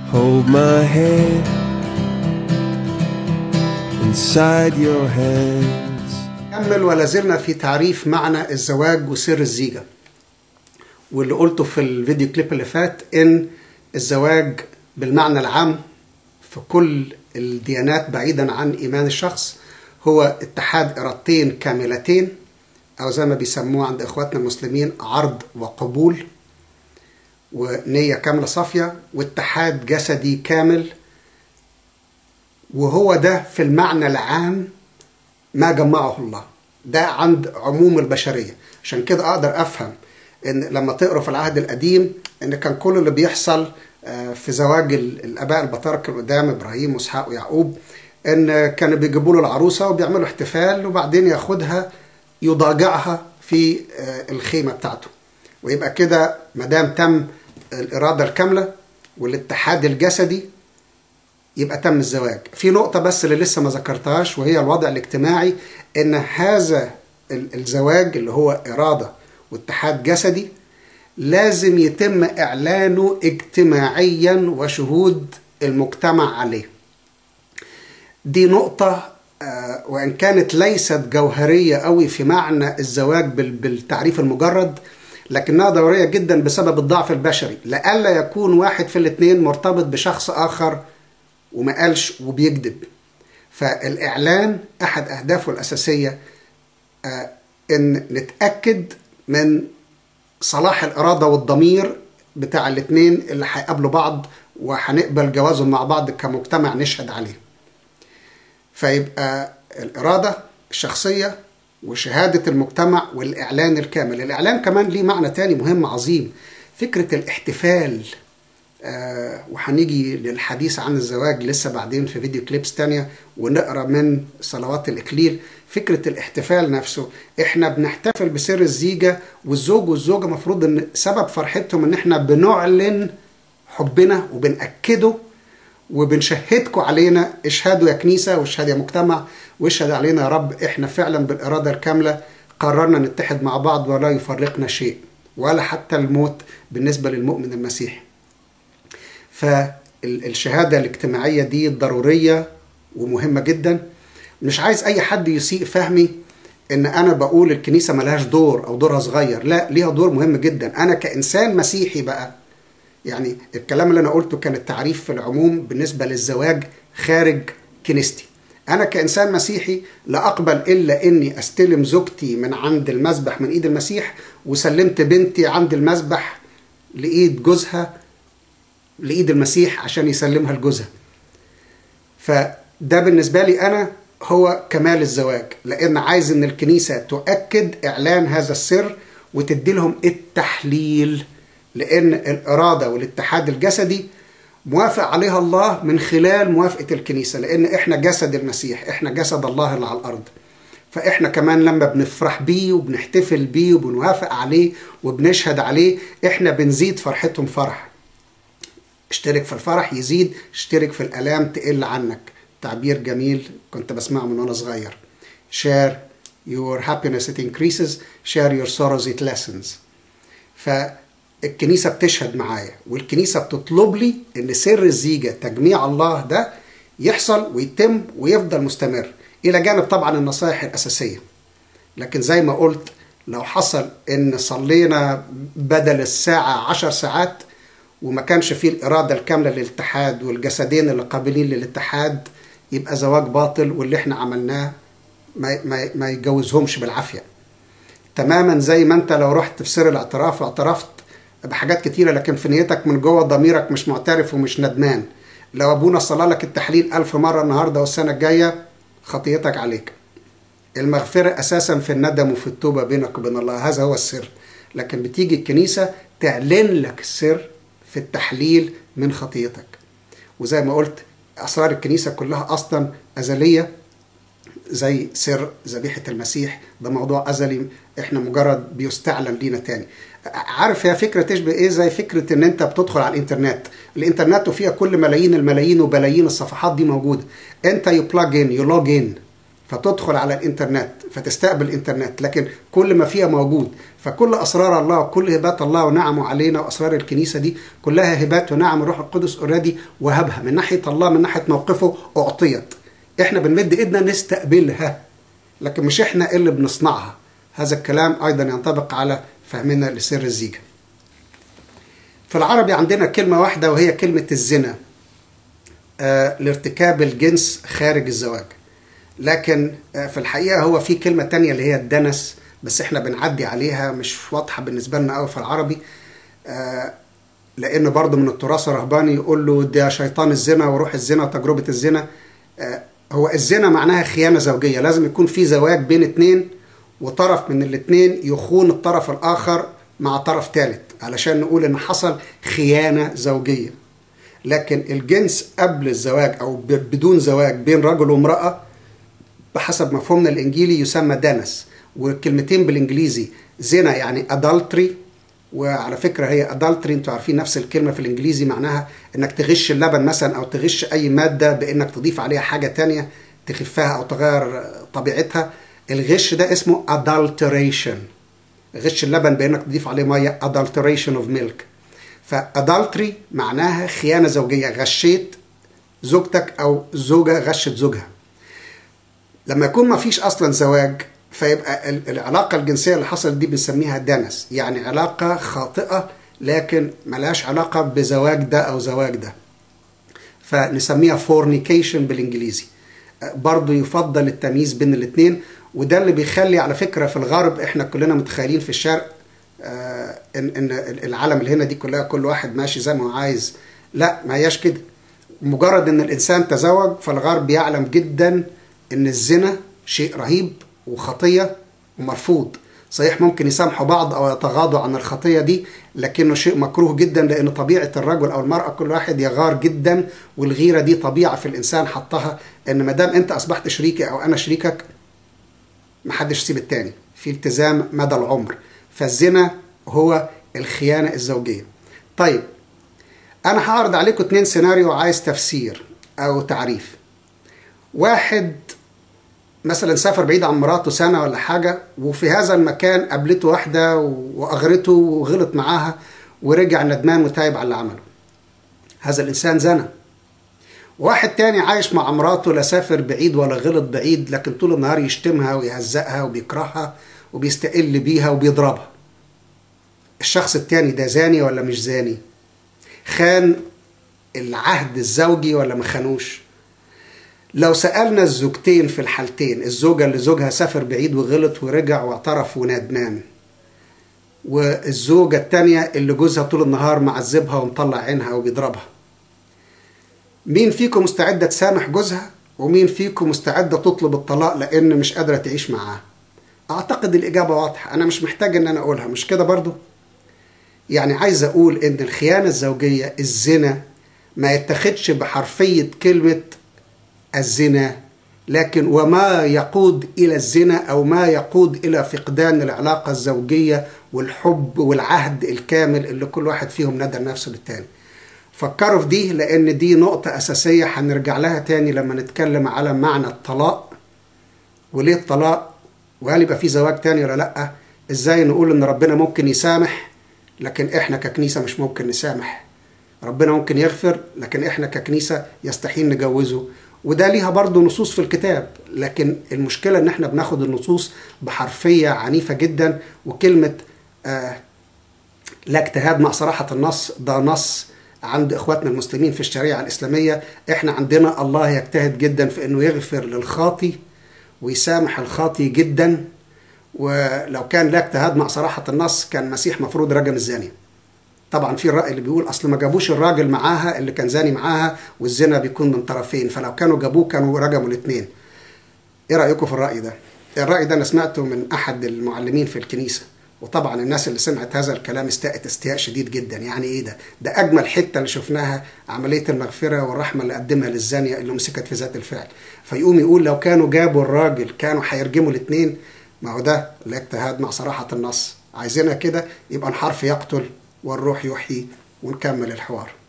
Hold my head inside your hands. نكمل ولا زلنا في تعريف معنى الزواج وسر الزيجة واللي قلته في الفيديو كليب اللي فات ان الزواج بالمعنى العام في كل الديانات بعيدا عن ايمان الشخص هو اتحاد ارادتين كاملتين او زي ما بيسموه عند اخواتنا المسلمين عرض وقبول ونية كاملة صافية واتحاد جسدي كامل وهو ده في المعنى العام ما جمعه الله ده عند عموم البشرية عشان كده أقدر أفهم إن لما تقروا في العهد القديم إن كان كل اللي بيحصل في زواج الآباء البطاركة القدام إبراهيم وإسحاق ويعقوب إن كانوا بيجيبوا له العروسة وبيعملوا احتفال وبعدين ياخدها يضاجعها في الخيمة بتاعته ويبقى كده مدام تم الإرادة الكاملة والاتحاد الجسدي يبقى تم الزواج في نقطة بس اللي لسه ما ذكرتهاش وهي الوضع الاجتماعي ان هذا الزواج اللي هو إرادة واتحاد جسدي لازم يتم إعلانه اجتماعيا وشهود المجتمع عليه دي نقطة وإن كانت ليست جوهرية قوي في معنى الزواج بالتعريف المجرد لكنها ضرورية جدا بسبب الضعف البشري لألا يكون واحد في الاثنين مرتبط بشخص آخر وما قالش وبيكذب فالإعلان أحد أهدافه الأساسية آه إن نتأكد من صلاح الإرادة والضمير بتاع الاتنين اللي هيقابلوا بعض وهنقبل جوازهم مع بعض كمجتمع نشهد عليه فيبقى الإرادة الشخصية وشهادة المجتمع والإعلان الكامل الإعلان كمان ليه معنى تاني مهم عظيم فكرة الاحتفال آه وهنيجي للحديث عن الزواج لسه بعدين في فيديو كليبس تانية ونقرا من صلوات الإكليل فكرة الاحتفال نفسه احنا بنحتفل بسر الزيجة والزوج والزوجة مفروض ان سبب فرحتهم ان احنا بنعلن حبنا وبنأكده وبنشهدكم علينا اشهدوا يا كنيسة واشهد يا مجتمع واشهد علينا يا رب احنا فعلا بالإرادة الكاملة قررنا نتحد مع بعض ولا يفرقنا شيء ولا حتى الموت بالنسبة للمؤمن المسيحي فالشهاده الاجتماعيه دي ضروريه ومهمه جدا مش عايز اي حد يسيء فهمي ان انا بقول الكنيسه ملهاش دور او دورها صغير لا ليها دور مهم جدا انا كانسان مسيحي بقى يعني الكلام اللي انا قلته كان التعريف في العموم بالنسبه للزواج خارج كنيستي انا كانسان مسيحي لا اقبل الا اني استلم زوجتي من عند المذبح من ايد المسيح وسلمت بنتي عند المذبح لايد جوزها لايد المسيح عشان يسلمها لجوزها فده بالنسبة لي أنا هو كمال الزواج لأن عايز إن الكنيسة تؤكد إعلان هذا السر وتدي لهم التحليل لأن الإرادة والاتحاد الجسدي موافق عليها الله من خلال موافقة الكنيسة لأن إحنا جسد المسيح إحنا جسد الله اللي على الأرض فإحنا كمان لما بنفرح بيه وبنحتفل بيه وبنوافق عليه وبنشهد عليه إحنا بنزيد فرحتهم فرح اشترك في الفرح يزيد اشترك في الالام تقل عنك تعبير جميل كنت بسمعه من وانا صغير share your happiness it increases share your sorrows it lessens فالكنيسة بتشهد معايا والكنيسة بتطلب لي ان سر الزيجة تجميع الله ده يحصل ويتم ويفضل مستمر الى جانب طبعا النصائح الاساسية لكن زي ما قلت لو حصل ان صلينا بدل الساعة عشر ساعات وما كانش فيه الإرادة الكاملة للاتحاد والجسدين اللي قابلين للاتحاد يبقى زواج باطل واللي احنا عملناه ما, ما, ما يجوزهمش بالعافية تماما زي ما انت لو رحت في سر الاعتراف واعترفت بحاجات كتيرة لكن في نيتك من جوه ضميرك مش معترف ومش ندمان لو ابونا صلى لك التحليل ألف مرة النهاردة والسنة الجاية خطيتك عليك المغفرة أساسا في الندم وفي التوبة بينك وبين الله هذا هو السر لكن بتيجي الكنيسة تعلن لك السر في التحليل من خطيتك وزي ما قلت أسرار الكنيسة كلها أصلا أزلية زي سر ذبيحة المسيح ده موضوع أزلي إحنا مجرد بيستعلن لينا تاني عارف هي فكرة تشبه إيه زي فكرة إن أنت بتدخل على الإنترنت الإنترنت وفيها كل ملايين الملايين وبلايين الصفحات دي موجودة أنت يو بلاج إن يو لوج إن فتدخل على الانترنت فتستقبل الانترنت لكن كل ما فيها موجود فكل اسرار الله وكل هبات الله ونعمه علينا واسرار الكنيسه دي كلها هبات ونعم الروح القدس اوريدي وهبها من ناحيه الله من ناحيه موقفه اعطيت احنا بنمد ايدنا نستقبلها لكن مش احنا اللي بنصنعها هذا الكلام ايضا ينطبق على فهمنا لسر الزيجه في العربي عندنا كلمه واحده وهي كلمه الزنا آه لارتكاب الجنس خارج الزواج لكن آه في الحقيقه هو في كلمه تانية اللي هي الدنس بس احنا بنعدي عليها مش واضحه بالنسبه لنا قوي في العربي آه لان برضه من التراث الرهباني يقول له ده شيطان الزنا وروح الزنا وتجربه الزنا آه هو الزنا معناها خيانه زوجيه لازم يكون في زواج بين اتنين وطرف من الاتنين يخون الطرف الاخر مع طرف ثالث علشان نقول ان حصل خيانه زوجيه لكن الجنس قبل الزواج او بدون زواج بين رجل وامراه بحسب مفهومنا الانجيلي يسمى دانس والكلمتين بالانجليزي زنا يعني adultery وعلى فكره هي adultery انتوا عارفين نفس الكلمه في الانجليزي معناها انك تغش اللبن مثلا او تغش اي ماده بانك تضيف عليها حاجه تانية تخفها او تغير طبيعتها الغش ده اسمه adulteration غش اللبن بانك تضيف عليه ميه adulteration of milk فadultery معناها خيانه زوجيه غشيت زوجتك او زوجه غشت زوجها لما يكون ما فيش اصلا زواج فيبقى العلاقه الجنسيه اللي حصلت دي بنسميها دنس يعني علاقه خاطئه لكن ملهاش علاقه بزواج ده او زواج ده فنسميها فورنيكيشن بالانجليزي برضو يفضل التمييز بين الاثنين وده اللي بيخلي على فكره في الغرب احنا كلنا متخيلين في الشرق آه ان ان العالم اللي هنا دي كلها كل واحد ماشي زي ما هو عايز لا ما هياش كده مجرد ان الانسان تزوج فالغرب يعلم جدا ان الزنا شيء رهيب وخطيه ومرفوض صحيح ممكن يسامحوا بعض او يتغاضوا عن الخطيه دي لكنه شيء مكروه جدا لان طبيعه الرجل او المراه كل واحد يغار جدا والغيره دي طبيعه في الانسان حطها ان ما دام انت اصبحت شريكي او انا شريكك محدش يسيب التاني في التزام مدى العمر فالزنا هو الخيانة الزوجية طيب أنا هعرض عليكم اتنين سيناريو عايز تفسير أو تعريف واحد مثلا سافر بعيد عن مراته سنة ولا حاجة وفي هذا المكان قابلته واحدة وأغرته وغلط معاها ورجع ندمان وتايب على اللي عمله هذا الإنسان زنى واحد تاني عايش مع مراته لا سافر بعيد ولا غلط بعيد لكن طول النهار يشتمها ويهزقها وبيكرهها وبيستقل بيها وبيضربها الشخص التاني ده زاني ولا مش زاني خان العهد الزوجي ولا ما خانوش لو سألنا الزوجتين في الحالتين الزوجة اللي زوجها سافر بعيد وغلط ورجع واعترف وندمان والزوجة التانية اللي جوزها طول النهار معذبها ومطلع عينها وبيضربها مين فيكم مستعدة تسامح جوزها ومين فيكم مستعدة تطلب الطلاق لأن مش قادرة تعيش معاه أعتقد الإجابة واضحة أنا مش محتاج إن أنا أقولها مش كده برضو يعني عايز أقول إن الخيانة الزوجية الزنا ما يتخدش بحرفية كلمة الزنا لكن وما يقود إلى الزنا أو ما يقود إلى فقدان العلاقة الزوجية والحب والعهد الكامل اللي كل واحد فيهم ندى نفسه للتاني فكروا في دي لأن دي نقطة أساسية هنرجع لها تاني لما نتكلم على معنى الطلاق وليه الطلاق وهل يبقى في زواج تاني ولا لأ إزاي نقول إن ربنا ممكن يسامح لكن إحنا ككنيسة مش ممكن نسامح ربنا ممكن يغفر لكن إحنا ككنيسة يستحيل نجوزه وده ليها برضه نصوص في الكتاب لكن المشكلة إن إحنا بناخد النصوص بحرفية عنيفة جدا وكلمة آه لا اجتهاد مع صراحة النص ده نص عند اخواتنا المسلمين في الشريعه الاسلاميه احنا عندنا الله يجتهد جدا في انه يغفر للخاطي ويسامح الخاطي جدا ولو كان لا اجتهاد مع صراحه النص كان المسيح مفروض رجم الزانيه طبعا في الراي اللي بيقول اصل ما جابوش الراجل معاها اللي كان زاني معاها والزنا بيكون من طرفين فلو كانوا جابوه كانوا رجموا الاثنين ايه رايكم في الراي ده الراي ده انا سمعته من احد المعلمين في الكنيسه وطبعا الناس اللي سمعت هذا الكلام استاءت استياء شديد جدا يعني ايه ده ده اجمل حته اللي شفناها عمليه المغفره والرحمه اللي قدمها للزانيه اللي مسكت في ذات الفعل فيقوم يقول لو كانوا جابوا الراجل كانوا هيرجموا الاثنين ما هو ده الاجتهاد مع صراحه النص عايزينها كده يبقى الحرف يقتل والروح يحيي ونكمل الحوار